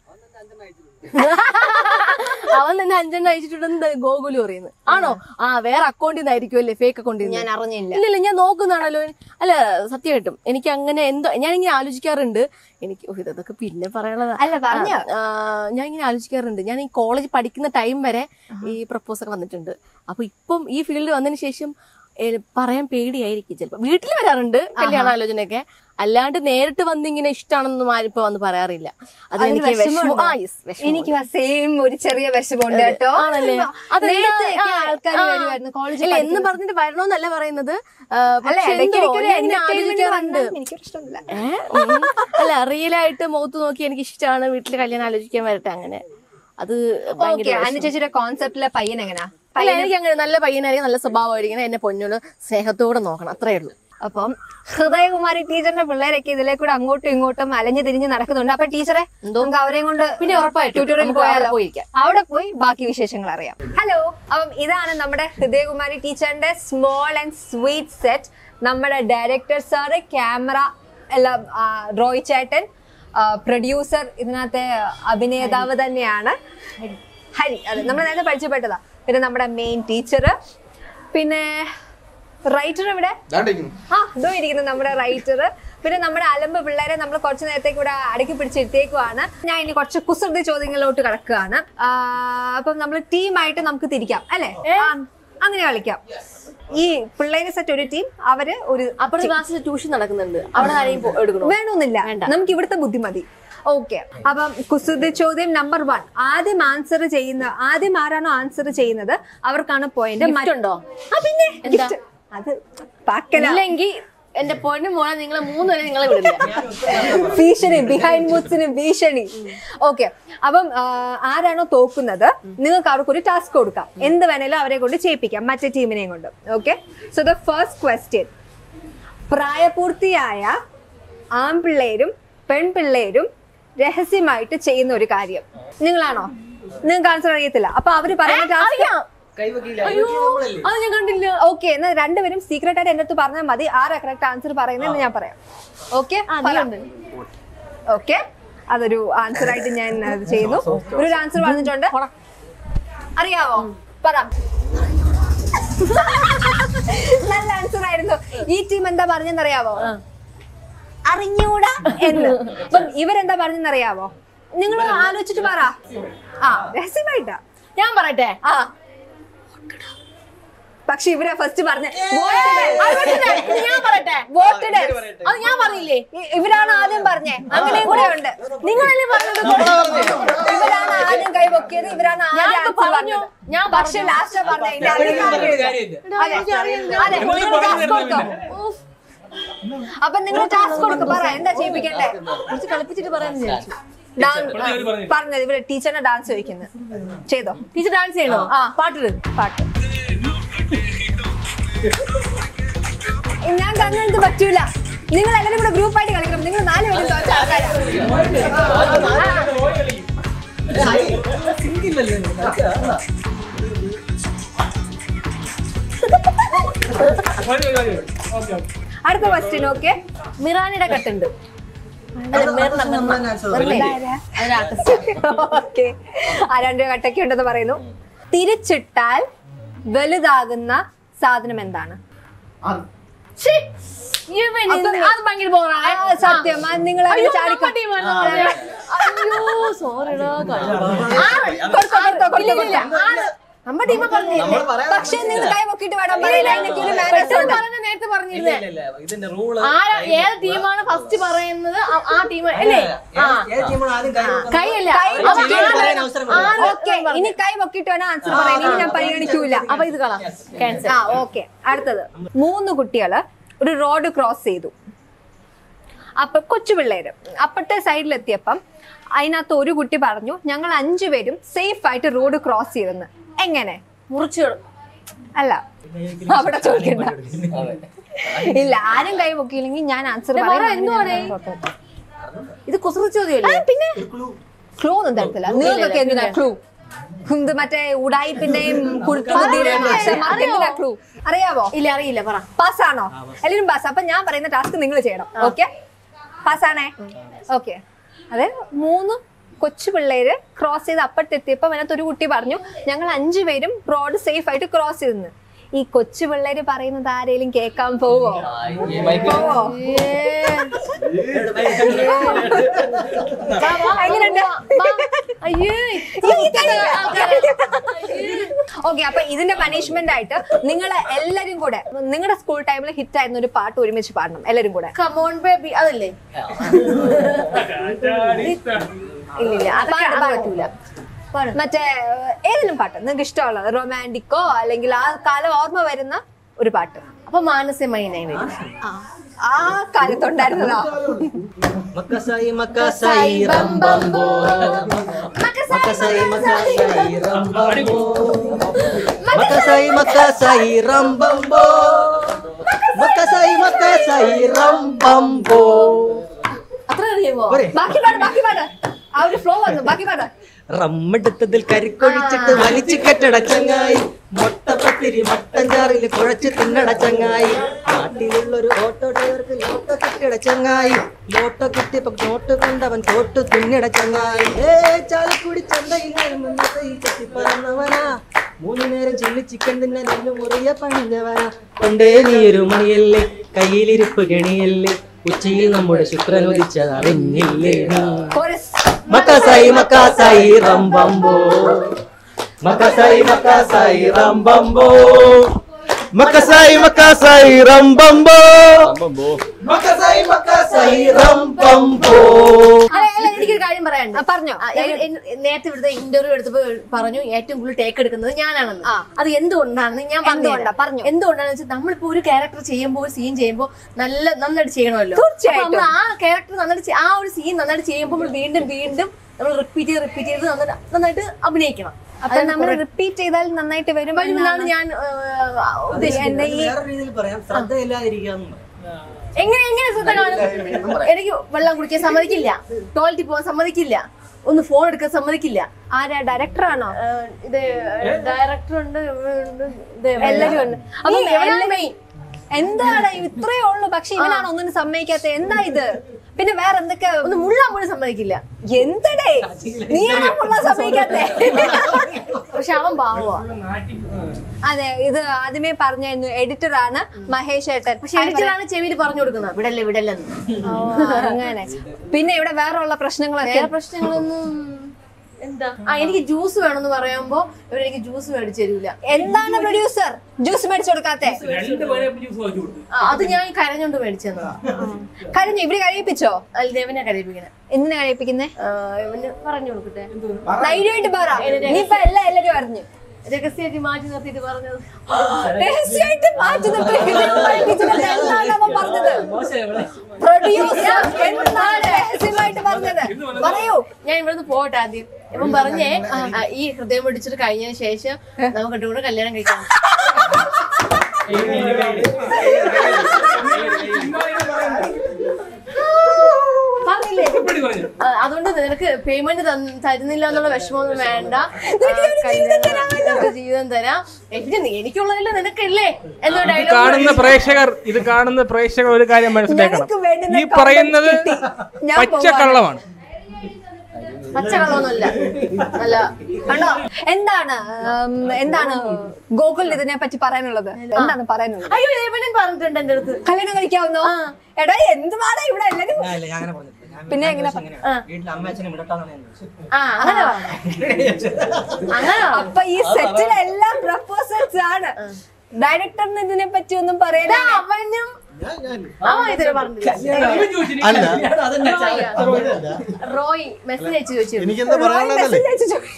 അവൻ തന്നെ അഞ്ചെണ്ണം അയച്ചിട്ടുണ്ടെന്ന് ഗോകുലു പറയുന്നത് ആണോ ആ വേറെ അക്കൗണ്ടിൽ നിന്നായിരിക്കും അല്ലേ ഫേക്ക് അക്കൗണ്ടിൽ ഞാൻ അറിഞ്ഞില്ല ഇല്ല ഇല്ല ഞാൻ നോക്കുന്നതാണല്ലോ അല്ല സത്യമായിട്ടും എനിക്ക് അങ്ങനെ എന്തോ ഞാനിങ്ങനെ ആലോചിക്കാറുണ്ട് എനിക്ക് ഓ, ഇതൊക്കെ പിന്നെ പറയാനുള്ളതാ അല്ല പറഞ്ഞോ ആ, ഞാൻ ഇങ്ങനെ ആലോചിക്കാറുണ്ട് ഞാൻ ഈ കോളേജ് പഠിക്കുന്ന ടൈം വരെ ഈ പ്രപ്പോസൽ വന്നിട്ടുണ്ട് അപ്പൊ ഇപ്പം ഈ ഫീൽഡ് വന്നതിന് ശേഷം ഏ, പറയാൻ പേടിയായിരിക്കും ചിലപ്പോ വീട്ടിൽ വരാറുണ്ട് കല്യാണാലോചനയൊക്കെ അല്ലാണ്ട് നേരിട്ട് വന്ന് ഇങ്ങനെ ഇഷ്ടമാണെന്നൊന്നും ആരും ഇപ്പൊ വന്ന് പറയാറില്ല അത് അതിന് എനിക്ക് വിഷമം വിഷമമുണ്ടോ? ആ, yes, വിഷമമുണ്ട്. എനിക്ക് സെയിം ഒരു ചെറിയ വിഷമമുണ്ട് കേട്ടോ ആണല്ലേ? അതെന്താ? നേരത്തെയൊക്കെ ആ, ആൾക്കാർ ആ. വരുമായിരുന്നു കോളേജിൽ ഇല്ല എന്ന് പറഞ്ഞിട്ട് വരണമെന്നല്ല പറയുന്നത് ആ, അല്ല പക്ഷെ എന്തോ ഇടയ്ക്കിടയ്ക്ക് ഞാൻ ഇങ്ങനെ ആലോചിക്കാറുണ്ട് എനിക്ക് പ്രശ്നമില്ല ഏ? ഉം. അല്ല റിയൽ ആയിട്ട് മുഖത്ത് നോക്കി എനിക്ക് ഇഷ്ടമാണ് വീട്ടിൽ കല്യാണം ആലോചിക്കാൻ വരട്ടെ അങ്ങനെ അത് ഭയങ്കര ഓക്കെ അനു വിഷമം. ചേച്ചിയുടെ കോൺസെപ്റ്റിലെ പയ്യൻ എങ്ങനാ അല്ല എനിക്ക് അങ്ങനെ നല്ല പയ്യനായിരിക്കും നല്ല സ്വഭാവമായിരിക്കണം എന്നെ പൊന്നോട് സ്നേഹത്തോടെ നോക്കണം അത്രേ ഉള്ളൂ അപ്പം ഹൃദയകുമാരി ടീച്ചറിന്റെ പിള്ളേരൊക്കെ ഇതിലെ കൂടെ അങ്ങോട്ടും ഇങ്ങോട്ടും അലഞ്ഞു തിരിഞ്ഞ് നടക്കുന്നുണ്ട് അപ്പൊ ടീച്ചറെ നമുക്ക് അവരെയും കൊണ്ട് പിന്നെ ഉറപ്പായിട്ടും ട്യൂട്ടോറിയൽ നമുക്ക് അവിടെ പോയാലോ പോയിരിക്കാം. അവിടെ പോയി ബാക്കി വിശേഷങ്ങൾ അറിയാം ഹലോ അപ്പം ഇതാണ് നമ്മുടെ ഹൃദയകുമാരി ടീച്ചറിന്റെ സ്മോൾ ആൻഡ് സ്വീറ്റ് സെറ്റ് നമ്മുടെ ഡയറക്ടർ സാറ് ക്യാമറ എല്ലാം ആ, റോയ് ചേട്ടൻ പ്രൊഡ്യൂസർ ഇതിനകത്തെ അഭിനേതാവ് തന്നെയാണ് ഹരി അതെ നമ്മൾ നേരത്തെ പരിചയപ്പെട്ടതാ പിന്നെ നമ്മുടെ മെയിൻ ടീച്ചർ പിന്നെ റൈറ്റർ ഇവിടെ ആ ഇതോ ഇരിക്കുന്നു നമ്മുടെ റൈറ്റർ പിന്നെ നമ്മുടെ അലമ്പ് പിള്ളേരെ നമ്മൾ കുറച്ച് നേരത്തേക്ക് ഇവിടെ അടുക്കി പിടിച്ചിരുത്തേക്കുവാണ് ഞാൻ ഇനി കുറച്ച് കുസൃതി ചോദ്യങ്ങളിലോട്ട് കിടക്കുകയാണ് ആ, അപ്പം നമ്മൾ ടീമായിട്ട് നമുക്ക് തിരിക്കാം അല്ലേ ആ, അങ്ങനെ കളിക്കാം ഈ പിള്ളേരെ സെറ്റ് ഒരു ടീം അവര് ഒരു അപ്പുറത്തെ ക്ലാസ്സിൽ ട്യൂഷൻ നടക്കുന്നുണ്ട് അവിടെ ആരെയും പോ- എടുക്കണോ വേണമെന്നില്ല വേണ്ട. നമുക്ക് ഇവിടുത്തെ ബുദ്ധി മതി ഓക്കെ അപ്പം കുസൃതി ചോദ്യം നമ്പർ വൺ ആദ്യം ആൻസർ ചെയ്യുന്ന ആദ്യം ആരാണോ ആൻസർ ചെയ്യുന്നത് അവർക്കാണ് പോയിന്റ് Gift ഉണ്ടോ? പിന്നെ എന്താ? gift. അത് പാക്കല ഇല്ലെങ്കിൽ എന്റെ പൊന്നു മോനെ നിങ്ങളെ മൂന്നുപേരെ നിങ്ങളെ വിടില്ല ഭീഷണി ബിഹൈൻഡ് മൂഡ്സിന് ഭീഷണി ഓക്കെ അപ്പം ആ, ആരാണോ തോക്കുന്നത് നിങ്ങൾക്ക് അവർക്ക് ഒരു ടാസ്ക് കൊടുക്കാം എന്ത് വേണേലും അവരെ കൊണ്ട് ചെയ്യിപ്പിക്കാം മറ്റേ ടീമിനെയും കൊണ്ട് okay so the first question പ്രായപൂർത്തിയായ ആൺപിള്ളേരും പെൺപിള്ളേരും രഹസ്യമായിട്ട് ചെയ്യുന്ന ഒരു കാര്യം നിങ്ങളാണോ നിങ്ങൾക്ക് ആൻസർ അറിയത്തില്ല അപ്പൊ അവര് പറയുന്ന ടാസ്ക് അറിയാം അയ്യോ അത് ഞാൻ കണ്ടില്ല ഓക്കെ എന്നാൽ രണ്ടുപേരും സീക്രട്ട് ആയിട്ട് എന്റെ അടുത്ത് പറഞ്ഞാൽ മതി ആരാ കറക്റ്റ് ആൻസർ പറയുന്നത് ഞാൻ പറയാം ഓക്കെ ഓക്കെ അതൊരു ആൻസർ ആയിട്ട് ഞാൻ അത് ചെയ്യുന്നു ഒരു ആൻസർ പറഞ്ഞിട്ടുണ്ട് അറിയാവോ പറ നല്ല ആൻസർ ആയിരുന്നു ഈ ടീം എന്താ പറഞ്ഞെന്നറിയാവോ അറിഞ്ഞൂടാ എന്ന് അപ്പം ഇവരെന്താ പറഞ്ഞെന്നറിയാവോ നിങ്ങൾ ആലോചിച്ചിട്ട് പറ ആ രഹസ്യമായിട്ടാ ഞാൻ പറയട്ടെ ആ പക്ഷെ ഇവരെ ഫസ്റ്റ് പറഞ്ഞ ഇത് ഞാൻ പറയട്ടെ വോട്ടഡ് അത് ഞാൻ പറഞ്ഞില്ലേ ഇവരാണ് ആദ്യം പറഞ്ഞേ അങ്ങനെയും കൂടെ ഉണ്ട് നിങ്ങളല്ലേ പറഞ്ഞത് ഇവരാണ് ആദ്യം കൈപൊക്കിയത് ഇവരാണ് ഞാൻ ആദ്യം ഇപ്പൊ answer പറഞ്ഞു. പറഞ്ഞത്. ഞാൻ പക്ഷെ ലാസ്റ്റ് പറഞ്ഞ അപ്പൊ നിങ്ങൾ ടാസ്ക് കൊടുക്കും പറ എന്താ ചെയ്യിപ്പിക്കണ്ടേ കുറച്ച് കളിപ്പിച്ചിട്ട് പറയാന്ന് വിചാരിച്ചു ഡാൻ- പറഞ്ഞത് ഇവര് ടീച്ചറിനെ ഡാൻസ് ചോദിക്കുന്നത് ചെയ്തോ ടീച്ചർ ഡാൻസ് ചെയ്യണോ ആ. പാട്ടിട് പാട്ട് ഞാൻ അങ്ങനത്തെ പറ്റൂല നിങ്ങൾ എല്ലാവരും കൂടെ ഗ്രൂപ്പായിട്ട് കളിക്കണം നിങ്ങൾ നാല് പേരും തോറ്റ ആൾക്കാരാണ് അടുത്ത ക്വസ്റ്റ്യൻ ഓക്കെ മിറാനിയുടെ കട്ടുണ്ട് അല്ല, മിർണ, മിർണ. മിർണ. അതൊരു artist ആ. ഓക്കെ ആരാണ്ട് കട്ടൊക്കെ ഉണ്ടെന്ന് പറയുന്നു തിരിച്ചിട്ടാൽ വലുതാകുന്ന സാധനം എന്താണ് ശ്ശേ, ഇവൻ ഇത് അത് ഭയങ്കര ബോറാണ് ആ, സത്യം ആ, നിങ്ങൾ അതിന് ചാടിക്കോ അയ്യോ സോറിടാ കൊടുത്തോ, കൊടുത്തോ, കൊടുത്തോ. നമ്മുടെ ടീമ പറഞ്ഞില്ലേ പക്ഷേ നിങ്ങൾ കൈ പൊക്കിട്ട് വേണം പറയാൻ എനിക്കൊരു മാനേജ് ഉണ്ട് പറഞ്ഞ നേരത്തെ പറഞ്ഞിരുന്നേ ആരാ ഏത് ടീമാണ് ഫസ്റ്റ് പറയുന്നത് ആ- ആ ടീം അല്ലേ ആ കൈയല്ല അപ്പൊ ആരാ- ആരാ ഓക്കെ ഇനി കൈ പൊക്കിട്ട് വേണം ആൻസർ പറയാൻ ഇനി ഞാൻ പരിഗണിക്കൂല അപ്പൊ ഇത് കളാം ക്യാൻസൽ ആ ഓക്കെ അടുത്തത് മൂന്ന് കുട്ടികള് ഒരു റോഡ് ക്രോസ് ചെയ്തു അപ്പൊ കൊച്ചു പിള്ളേര് അപ്പത്തെ സൈഡിലെത്തിയപ്പം അതിനകത്ത് ഒരു കുട്ടി പറഞ്ഞു ഞങ്ങൾ അഞ്ചുപേരും സേഫ് ആയിട്ട് റോഡ് ക്രോസ് ചെയ്തെന്ന് എങ്ങനെ മുറിച്ചു അല്ല അവിടെ ചോദിക്കണ്ട ഇല്ല ആരും കൈ പൊക്കിയില്ലെങ്കിൽ ഞാൻ ആൻസർ പറ, എന്തുവാടേ? ഇത് കുസൃതി ചോദ്യമല്ലേ പിന്നെ ക്ലൂ ഒന്നും തരത്തില്ല നിങ്ങൾക്കൊക്കെ എന്തിനാ ക്ലൂ ഇത് മറ്റേ ഉടായിപ്പിന്റെയും കുഴുക്കുബുദ്ധിയുടെയും അക്ഷരമാർക്ക് എന്തിനാ ക്ലൂ അറിയാവോ ഇല്ല അറിയില്ല പറ പാസ്സാണോ എല്ലാവരും പാസ് അപ്പൊ ഞാൻ പറയുന്ന ടാസ്ക് നിങ്ങൾ ചെയ്യണം ഓക്കെ പാസ്സാണേ ഓക്കെ അതെ മൂന്ന് കൊച്ചു പിള്ളേര് ക്രോസ് ചെയ്ത് അപ്പത്തെത്തിയപ്പോ അതിനകത്ത് ഒരു കുട്ടി പറഞ്ഞു ഞങ്ങൾ അഞ്ചുപേരും റോഡ് സേഫ് ആയിട്ട് ക്രോസ് ചെയ്തെന്ന് ഈ കൊച്ചു പിള്ളേര് പറയുന്നത് ആരെങ്കിലും കേൾക്കാൻ പോവോ പോവോ എങ്ങനെയുണ്ട് അയ്യേ ഓക്കെ അപ്പൊ ഇതിന്റെ പണിഷ്മെന്റ് ആയിട്ട് നിങ്ങൾ എല്ലാരും കൂടെ നിങ്ങളുടെ സ്കൂൾ ടൈമിൽ ഹിറ്റ് ആയിരുന്ന ഒരു പാട്ട് ഒരുമിച്ച് പാടണം എല്ലാരും കൂടെ കമോൺ ബേബി അതല്ലേ ഇല്ലില്ല അതൊക്കെ അത് പറ്റൂല മറ്റേ ഏഹ്, ഏതെങ്കിലും പാട്ട് നിങ്ങൾക്ക് ഇഷ്ടമുള്ളത് റൊമാൻറ്റിക്കോ അല്ലെങ്കിൽ ആ കാലം ഓർമ്മ വരുന്ന ഒരു പാട്ട് അപ്പൊ മാനസമയനായി വരും ആ, ആ കാലത്തുണ്ടായിരുന്നതാ മക്കസായി മക്കസായി റംബംബോ മക്കസായി മക്കസായി റംബംബോ മക്കസായി മക്കസായി റംബംബോ മക്കസായി മക്കസായി റംബംബോ അത്ര അറിയാമോ ബാക്കി പാട് ബാക്കി പാട് ആ ഒരു ഫ്ലോ വന്നു ബാക്കി പാട് റമ്മെടുത്തതിൽ കരിക്കൊഴിച്ചിട്ട് വലിച്ചു കെട്ടട ചങ്ങായി മൊട്ടപ്പത്തിരി മട്ടൻ ചാറിൽ കുഴച്ച് തിന്നട ചങ്ങായി നാട്ടിലുള്ളൊരു ഓട്ടോ ഡ്രൈവർക്ക് ലോട്ടോ കിട്ടിട ചങ്ങായി ലോട്ടോ കിട്ടിയപ്പോ നോട്ട് കൊണ്ടവൻ തോട്ട് തിന്നിട ചങ്ങായി ഏ ചാലക്കുടി ചന്തയിൽ ചെത്തി പറന്നവനാ മൂന്നു നേരം ചില്ലി ചിക്കൻ തിന്നാൻ എന്നെ മുറിയ പണിഞ്ഞവനാ കൊണ്ടേ നീ ഒരു മണിയല്ലേ കയ്യിലിരിപ്പ് കെണിയല്ലേ ഉച്ചയിൽ നമ്മുടെ ശുക്രൻ ഉദിച്ചത് അറിഞ്ഞില്ലേ നീ കോരസ് Makasai, Makasai, Rambambo. Makasai, Makasai, Rambambo. Makasai, Makasai, Rambambo. Makasai, Makasai, Rambambo. അല്ല, അല്ല, എനിക്കൊരു കാര്യം പറയാനുണ്ട് ആ, പറഞ്ഞോ. ആ, എ- എ- നേരത്തെ ഇവിടുത്തെ ഇന്റർവ്യൂ എടുത്തപ്പോ പറഞ്ഞു ഏറ്റവും കൂടുതൽ ടേക്ക് എടുക്കുന്നത് ഞാനാണെന്ന് ആ. അത് എന്തുകൊണ്ടാണെന്ന് ഞാൻ പറഞ്ഞു എന്തുകൊണ്ടാ? തരാം. പറഞ്ഞോ. എന്തുകൊണ്ടാണെന്ന് വെച്ചാൽ നമ്മളിപ്പോ ഒരു ക്യാരക്ടർ ചെയ്യുമ്പോൾ ഒരു സീൻ ചെയ്യുമ്പോൾ നല്ല നന്നായിട്ട് ചെയ്യണമല്ലോ തീർച്ചയായിട്ടും. അപ്പൊ നമ്മൾ ആ ക്യാരക്ടർ നന്നായിട്ട് ചെയ്- ആ ഒരു സീൻ നന്നായിട്ട് ചെയ്യുമ്പോൾ നമ്മൾ വീണ്ടും വീണ്ടും നമ്മൾ റിപ്പീറ്റ് ചെയ്ത് റിപ്പീറ്റ് ചെയ്ത് നന്നായിട്ട് നന്നായിട്ട് അഭിനയിക്കണം അപ്പൊ നമ്മൾ റിപ്പീറ്റ് ചെയ്താൽ നന്നായിട്ട് വരും വരുമെന്നാണ് ഞാൻ ആ, ഉദ്ദേശിക്കുന്നത് ഈ വേറെ രീതിയിൽ പറയാം ശ്രദ്ധയില്ലാതിരിക്കാന്ന് പറയാം. എങ്ങനെ എങ്ങനെ ശ്രദ്ധ കാണും എനിക്ക് വെള്ളം കുടിക്കാൻ സമ്മതിക്കില്ല ടോയ്ലറ്റിൽ പോകാൻ സമ്മതിക്കില്ല ഒന്ന് ഫോൺ എടുക്കാൻ സമ്മതിക്കില്ല ആരാ ഡയറക്ടറാണോ ആ, ഇത് ഡയറക്ടർ ഉണ്ട് ഉണ്ട്, ഇത് എല്ലാരും ഉണ്ട് അപ്പൊ ഈ ഇവനാണ് എല്ലാ- main. എന്താണ് ഇത്രയേ ഉള്ളൂ പക്ഷെ ഇവനാണ് ഒന്നിനും സമ്മതിക്കാത്ത എന്താ ഇത് പിന്നെ വേറെ എന്തൊക്കെ ഒന്ന് മുള്ളാൻ പോലും സമ്മതിക്കില്ല എന്തടേ നീയാണോ പുള്ള സമ്മതിക്കാത്തെ പക്ഷെ അവൻ പാവമാ അതെ ഇത് ആദ്യമേ പറഞ്ഞായിരുന്നു എഡിറ്റർ ആണ് മഹേഷ് ഏട്ടൻ പക്ഷെ എഡിറ്ററാണ് ചെവിയിൽ പറഞ്ഞു കൊടുക്കുന്നത് വിടല്ലേ വിടല്ലെന്ന് ഓ, അങ്ങനെ പിന്നെ ഇവിടെ വേറെ ഉള്ള പ്രശ്നങ്ങളൊക്കെ വേറെ പ്രശ്നങ്ങളൊന്നും എന്താ ആ എനിക്ക് ജ്യൂസ് വേണമെന്ന് പറയുമ്പോ ഇവരെനിക്ക് ജ്യൂസ് മേടിച്ചു തരൂല എന്താണ് പ്രൊഡ്യൂസർ ജ്യൂസ് മേടിച്ചു കൊടുക്കാത്തെ ആ, അത് ഞാൻ കരഞ്ഞോണ്ട് മേടിച്ചു തന്നതാ കഴിഞ്ഞു ഇവര് കഴിപ്പിച്ചോ അല്ല ദേവനെ കരയിപ്പിക്കണേ എന്തിനാ കഴിപ്പിക്കുന്നേ ആ, ഇവന് പറഞ്ഞു കൊടുക്കട്ടെ ധൈര്യമായിട്ട് പറ നീ ഇപ്പൊ എല്ലാം എല്ലാരും അറിഞ്ഞു രഹസ്യമായിട്ട് മാറ്റി നിർത്തിയിട്ട് പറഞ്ഞത് രഹസ്യമായിട്ട് മാറ്റി നിർത്തി ഇതിനെ പഠിപ്പിച്ചിട്ട് എന്താണ് അവൻ പറഞ്ഞത് പ്രൊഡ്യൂസർ എന്താണ് രഹസ്യമായിട്ട് പറഞ്ഞത് പറയൂ ഞാൻ ഇവിടുന്ന് പോട്ടെ ആദ്യം ഇവൻ പറഞ്ഞേ ആ, ഈ ഹൃദയം പിടിച്ചിട്ട് കഴിഞ്ഞതിന് ശേഷം നമുക്ക് രണ്ടും കൂടെ കല്യാണം കഴിക്കാം പറഞ്ഞില്ലേ ആ, അതുകൊണ്ട് നിനക്ക് പേയ്മെന്റ് തരുന്നില്ല എന്നുള്ള വിഷമമൊന്നും വേണ്ട ആ, കല്യാണം ജീവിതം തരാം ഏ, പിന്നെ നീ- എനിക്കുള്ളതില്ല നിനക്കില്ലേ എന്നൊരു ഇത് ഡയലോഗ് കാണുന്ന പ്രേക്ഷകർ ഇത് കാണുന്ന പ്രേക്ഷകർ ഒരു കാര്യം മനസ്സിലാക്കണം ഞങ്ങൾക്ക് വേണ്ടുന്ന ഈ പറയുന്നത് content കിട്ടി. ഞാൻ പച്ചക്കള്ളമാണ് പച്ചകളൊന്നുമല്ല നല്ല കണ്ടോ എന്താണ് ഉം, എന്താണ് ഗോകുൽ ഇതിനെ പറ്റി പറയാനുള്ളത് എന്താണ് പറയാനുള്ളത് അയ്യോ ദേവനൻ പറഞ്ഞിട്ടുണ്ട് എന്റെ അടുത്ത് കല്യാണം കഴിക്കാവുന്നോ എടാ എന്തുവാടാ ഇവിടെ എല്ലാരും പിന്നെ എങ്ങനെ വീട്ടിൽ അമ്മ അച്ഛനെ വിടട്ടാന്നാണ് ഞാൻ ചോദിച്ചത്. ആ അങ്ങനെ പറഞ്ഞു അങ്ങനെ പറഞ്ഞു. അപ്പൊ ഈ സെറ്റിലെല്ലാം പ്രപ്പോസൽസ് ആണ് ഡയറക്ടറിന് ഇതിനെ പറ്റി ഒന്നും ഇതാ പറയാനില്ല അവനും അവൻ ഇതിന് പറഞ്ഞില്ല അല്ല റോയ് മെസ്സേജ് അയച്ചു ചോദിച്ചു എനിക്കെന്താ പറയാനുള്ളതല്ലേ Message അയച്ച് ചോ-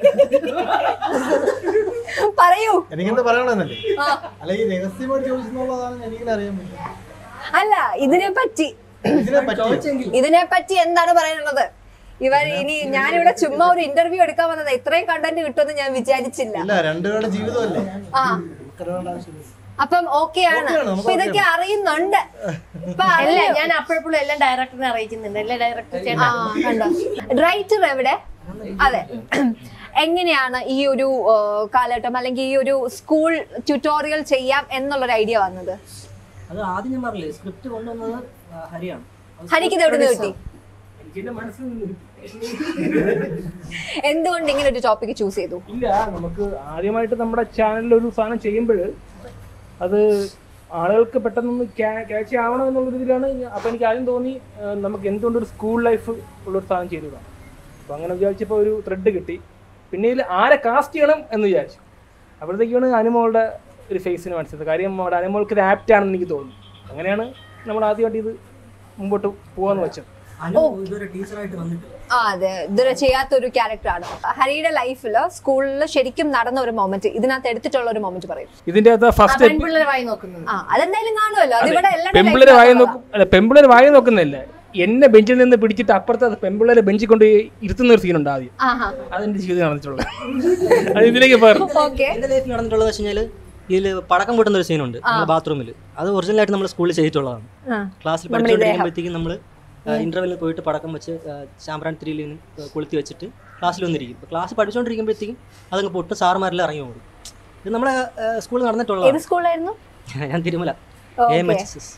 പറയൂ എനിക്കെന്താ പറയാനുള്ളതല്ലേ അല്ല ഈ രഹസ്യമായിട്ട് ചോദിച്ചെന്നുള്ളതാണ് എനിക്കിങ്ങനെ അറിയാൻ പറ്റും അല്ല ഇതിനെ പറ്റി ഇതിനെ പറ്റി ഇതിനെ പറ്റി എന്താണ് പറയാനുള്ളത് ഇവർ ഇനി ഞാനിവിടെ ചുമ്മാ ഒരു ഇന്റർവ്യൂ എടുക്കാൻ വന്നത് ഇത്രയും കണ്ടന്റ് കിട്ടുമെന്ന് ഞാൻ വിചാരിച്ചില്ല ഇല്ല രണ്ടുപേരുടെ ജീവിതമല്ലേ ആ നമുക്കറിയേണ്ട ആവശ്യമില്ല അപ്പം ഓക്കെ ആണ് Okay ആണ്, നമുക്ക് അപ്പൊ ഇതൊക്കെ അറിയുന്നുണ്ട് ഇപ്പൊ അല്ല അറിഞ്ഞു. ഞാൻ അപ്പോഴപ്പോഴും എല്ലാം ഡയറക്ടറിനെ അറിയിക്കുന്നുണ്ട് എല്ലാ ഡയറക്ടർ ആ ചേട്ടാ കണ്ടോ റൈറ്റർ എവിടെ അതെ എങ്ങനെയാണ് ഈ ഒരു ആ, കാലഘട്ടം അല്ലെങ്കിൽ ഈ ഒരു സ്കൂൾ ട്യൂട്ടോറിയൽ ചെയ്യാം എന്നുള്ളൊരു ഐഡിയ വന്നത് അത് ആദ്യം ഞാൻ പറഞ്ഞില്ലേ സ്ക്രിപ്റ്റ് കൊണ്ടുവന്നത് ആ, ഹരിയാണ് അത് ഹരിക്ക് ഇത് എവിടെ നിന്ന് കിട്ടി എനിക്കെന്റെ മനസ്സിൽ നിന്ന് എന്തുകൊണ്ട് ഇങ്ങനെ ഒരു ടോപ്പിക് ചൂസ് ചെയ്തു ഇല്ല നമുക്ക് ആദ്യമായിട്ട് നമ്മുടെ ചാനലിൽ ഒരു സാധനം ചെയ്യുമ്പോൾ അത് ആളുകൾക്ക് പെട്ടെന്നൊന്ന് ക്യാച്ച് ആവണം എന്നുള്ള രീതിയിലാണ് ഞാൻ- അപ്പൊ എനിക്ക് ആദ്യം തോന്നി ആ, നമുക്ക് എന്തുകൊണ്ട് ഒരു സ്കൂൾ ലൈഫ് ഉള്ളൊരു സാധനം ചെയ്തതാണ് അപ്പൊ അങ്ങനെ വിചാരിച്ചപ്പോൾ ഒരു ത്രെഡ് കിട്ടി പിന്നെ ഇതിൽ ആരെ കാസ്റ്റ് ചെയ്യണം എന്ന് വിചാരിച്ചു അപ്പോഴത്തേക്കാണ് അനുമോളുടെ ഒരു ഫേസിന് മനസ്സിലത് കാര്യം നമ്മുടെ അനുമോൾക്ക് ഇത് ആപ്റ്റ് ആണെന്ന് എനിക്ക് തോന്നി അങ്ങനെയാണ് നമ്മൾ ആദ്യമായിട്ട് ഇത് മുമ്പോട്ട് പോകാന്ന് വെച്ചത് അനു ഇതൊരു ടീച്ചറായിട്ട് വന്നിട്ട് ആ അതെ ഇതുവരെ ചെയ്യാത്ത ഒരു ക്യാരക്ടറാണ് ഹരിയുടെ ലൈഫിൽ സ്കൂളിൽ ശരിക്കും നടന്ന ഒരു മൊമെന്റ് ഇതിനകത്ത് എടുത്തിട്ടുള്ള ഒരു മൊമെന്റ് പറയും ഇതിന്റെ അകത്ത് ഫസ്റ്റ് പെൺപിള്ളേരെ വായി നോക്കുന്നത് ആ അതെന്തായാലും കാണുമല്ലോ അതിവിടെ പെമ്പിള്ളേരെ വായി എല്ലാം നോക്കും അല്ല പെമ്പിള്ളേരെ വായി നോക്കുന്നില്ല എന്നെ ബെഞ്ചിൽ നിന്ന് പിടിച്ചിട്ട് അപ്പുറത്ത് അത് പെമ്പിള്ളേരെ ബെഞ്ചിൽ കൊണ്ട് ഇരുത്തുന്ന ഒരു സീനുണ്ട് ആദ്യം ആഹാ അതെന്റെ ജീവിതം നടന്നിട്ടുള്ളത് അത് ഇതിലേക്ക് പറഞ്ഞു ഓക്കെ എന്റെ ലൈഫിൽ നടന്നിട്ടുള്ളത് വെച്ച് കഴിഞ്ഞാൽ ഇതിൽ പടക്കം പൊട്ടുന്ന ഒരു സീനുണ്ട് നമ്മുടെ ബാത്റൂമിൽ അത് ഒറിജിനലായിട്ട് നമ്മൾ സ്കൂളിൽ ചെയ്തിട്ടുള്ളതാണ് ക്ലാസ്സിൽ പഠിച്ചുകൊണ്ടിരിക്കുമ്പോഴത്തേക്കും നമ്മൾ ഇന്റർവെല്ലിൽ പോയിട്ട് പടക്കം വെച്ച് ചാമ്പ്രാൻ തിരിയിൽ നിന്ന് കൊളുത്തി വെച്ചിട്ട് ക്ലാസ്സിൽ വന്നിരിക്കും ഇപ്പോൾ ക്ലാസ് പഠിച്ചുകൊണ്ടിരിക്കുമ്പോഴത്തേക്കും അതങ്ങ് പൊട്ട് സാറുമാരെല്ലാം ഇറങ്ങി ഓടും ഇത് നമ്മളെ സ്കൂളിൽ ഏത് നടന്നിട്ടുള്ളതാണ് സ്കൂളായിരുന്നു ഞാൻ Thirumala okay. A M H S S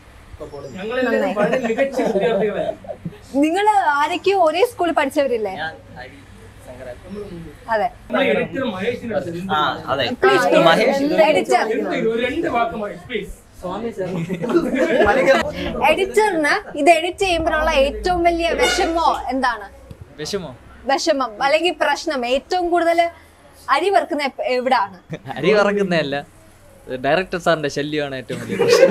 നിങ്ങൾ ആരൊക്കെയോ ഒരേ സ്കൂളിൽ പഠിച്ചവരില്ലേ അതെ അതെ എഡിറ്റർ എഡിറ്ററിന് ഇത് എഡിറ്റ് ചെയ്യുമ്പോഴുള്ള ഏറ്റവും വലിയ വിഷമോ എന്താണ് വിഷമോ വിഷമം അല്ലെങ്കിൽ പ്രശ്നം ഏറ്റവും കൂടുതൽ അരി വെറുക്കുന്ന എപ്പ- എവിടാണ് അരി കറക്കുന്നതല്ല ഡയറക്ടർ സാറിന്റെ ശല്യമാണ് ഏറ്റവും വലിയ പ്രശ്നം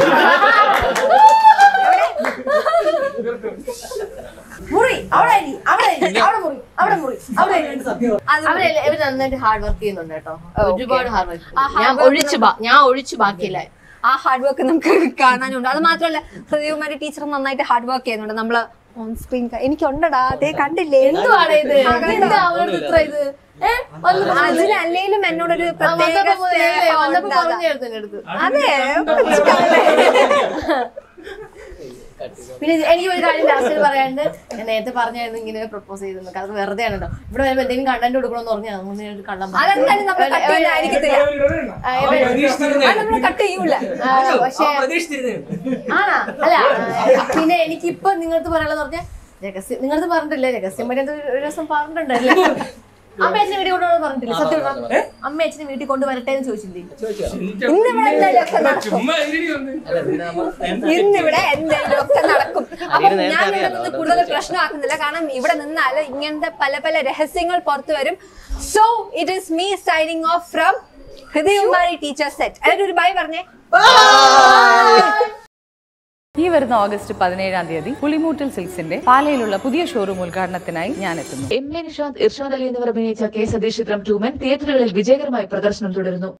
മുറി അവിടെ അരി അവിടെ അരി അവിടെ മുറി അവിടെ മുറി അവിടെ അരി. അത് അവരെല്ലാം ഇവർ നന്നായിട്ട് ഹാർഡ് വർക്ക് ചെയ്യുന്നുണ്ട് കേട്ടോ ഒരുപാട് ഹാർഡ് വർക്ക് ആ hard ഞാൻ work ഒഴിച്ച് ബാ- ഞാൻ ഒഴിച്ച് ബാക്കിയില്ല ആ ഹാർഡ് വർക്ക് നമുക്ക് കാണാനുണ്ട് അത് മാത്രമല്ല ഹൃദയകുമാരി ടീച്ചർ നന്നായിട്ട് ഹാർഡ് വർക്ക് ചെയ്യുന്നുണ്ട് നമ്മള് ഓൺ സ്ക്രീൻ എനിക്കുണ്ടടാ അതേ കണ്ടില്ലേ എന്തുവാണ് ഇത് ആ, കണ്ടോ? എന്താ അവരുടെ ഇത്ര ഇത് ഏ? വന്ന് അതിലല്ലേലും എന്നോടൊരു ആ, പ്രത്യേക വന്നപ്പോ മുതലേ സ്നേഹം വന്നപ്പോ ഉണ്ട് അതാ. പറഞ്ഞായിരുന്നു എന്റെ അടുത്ത് അതെ പിന്നെ ഇത് എനിക്ക് ഒരു കാര്യം ലാസ്റ്റിൽ പറയാണ്ട് ഞാൻ നേരത്തെ പറഞ്ഞായിരുന്നു ഇങ്ങനെ പ്രപ്പോസ് ചെയ്തെന്ന് അത് വെറുതെ ആണ് കേട്ടോ ഇവിടെ വരുമ്പോൾ എന്തെങ്കിലും കണ്ടന്റ് കൊടുക്കണമെന്ന് പറഞ്ഞാൽ അതുകൊണ്ട് ഞാൻ ഒരു കള്ളം പറഞ്ഞു. അതെന്തായാലും നമ്മൾ കട്ട് ചെയ്യുന്നതായിരിക്കത്തില്ല ആ, ഇവ- അത് നമ്മൾ കട്ട് ചെയ്യൂല ആ, പക്ഷേ ആ അല്ല ആ, പിന്നെ എനിക്കിപ്പോ നിങ്ങളടുത്ത് പറയാനുള്ളത് പറഞ്ഞാൽ രഹസ്യം നിങ്ങളടുത്ത് പറഞ്ഞിട്ടില്ല രഹസ്യം പറ്റി എന്തോ ഒരു ദിവസം പറഞ്ഞിട്ടുണ്ടല്ലേ അമ്മ അച്ഛനെ വീട്ടിൽ കൊണ്ടുവന്ന് പറഞ്ഞിട്ടില്ല സത്യം പറഞ്ഞോ? അമ്മ അച്ഛനെ വീട്ടിൽ കൊണ്ടുവരട്ടെ എന്ന് ചോദിച്ചില്ലേ ഇന്നിവിടെ എന്തായാലും ഒക്കെ നടക്കും ഇന്നിവിടെ എന്തെങ്കിലും ഒക്കെ നടക്കും അപ്പൊ ഞാൻ ഇവിടെ നിന്ന് കൂടുതൽ പ്രശ്നമാക്കുന്നില്ല കാരണം ഇവിടെ നിന്നാൽ ഇങ്ങനത്തെ പല പല രഹസ്യങ്ങൾ പുറത്തു വരും so it is me signing off from Hridayakumari teacher set അതായത് ഒരു ബൈ പറഞ്ഞേ ഈ വരുന്ന ഓഗസ്റ്റ് പതിനേഴാം തീയതി പുളിമൂട്ടിൽ സിൽക്സിന്റെ പാലയിലുള്ള പുതിയ ഷോറൂം ഉദ്ഘാടനത്തിനായി ഞാൻ എത്തുന്നു എം എ നിഷാന്ത് ഇർഷാദ് അലി എന്നിവർ അഭിനയിച്ച കെ സതീഷ് ചിത്രം ട്യൂമൻ തിയേറ്ററുകളിൽ വിജയകരമായി പ്രദർശനം തുടരുന്നു